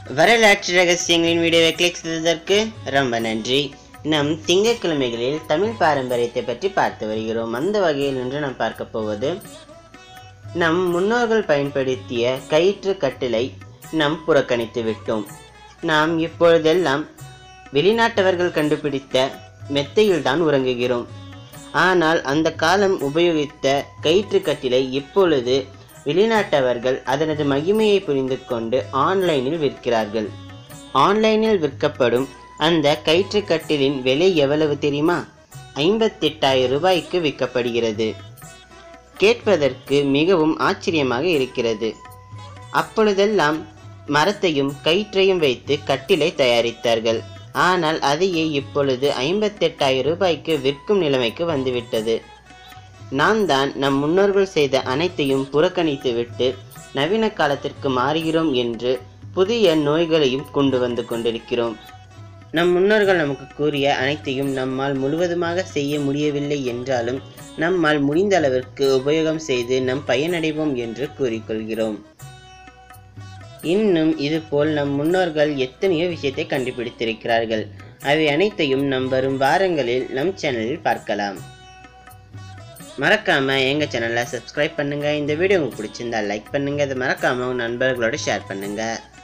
வரலாற்று ரகசியங்களின் வீடியோவை கிளிக் செய்ததற்கு ரொம்ப நன்றி நம் திங்கட்கிழமைகளில் தமிழ் பாரம்பரியத்தை பற்றி பார்த்து வருகிறோம் அந்த வகையில் இன்று நாம் பார்க்க போவது நம் முன்னோர்கள் பயன்படுத்திய கயிற்று கட்டிலை நாம் புறக்கணித்து விட்டோம் நாம் இப்பொழுதெல்லாம் வெளிநாட்டவர்கள் கண்டுபிடித்த மெத்தையில்தான் உறங்குகிறோம் ஆனால் அந்த காலம் உபயோகித்த கயிற்று கட்டிலை இப்பொழுது வெளிநாட்டவர்கள் அதனது மகிமையை புரிந்து கொண்டு ஆன்லைனில் விற்கிறார்கள் ஆன்லைனில் விற்கப்படும் அந்த கயிற்று கட்டிலின் விலை எவ்வளவு தெரியுமா ஐம்பத்தெட்டாயிரம் ரூபாய்க்கு விற்கப்படுகிறது கேட்பதற்கு மிகவும் ஆச்சரியமாக இருக்கிறது அப்பொழுதெல்லாம் மரத்தையும் கயிற்றையும் வைத்து கட்டிலை தயாரித்தார்கள் ஆனால் அதையே இப்பொழுது ஐம்பத்தெட்டாயிரம் ரூபாய்க்கு விற்கும் நிலைமைக்கு வந்துவிட்டது நாம் தான் நம் முன்னோர்கள் செய்த அனைத்தையும் புறக்கணித்துவிட்டு நவீன காலத்திற்கு மாறுகிறோம் என்று புதிய நோய்களையும் கொண்டு வந்து கொண்டிருக்கிறோம் நம் முன்னோர்கள் நமக்கு கூறிய அனைத்தையும் நம்மால் முழுவதுமாக செய்ய முடியவில்லை என்றாலும் நம்மால் முடிந்த அளவிற்கு உபயோகம் செய்து நம் பயனடைவோம் என்று கூறிக்கொள்கிறோம் இன்னும் இதுபோல் நம் முன்னோர்கள் எத்தனையோ விஷயத்தை கண்டுபிடித்திருக்கிறார்கள் அவை அனைத்தையும் நம் வரும் வாரங்களில் நம் சேனலில் பார்க்கலாம் மறக்காம எங்க சேனலை சப்ஸ்கிரைப் பண்ணுங்க இந்த வீடியோ உங்களுக்கு பிடிச்சிருந்தா லைக் பண்ணுங்க அதை மறக்காம உங்க நண்பர்களோட ஷேர் பண்ணுங்க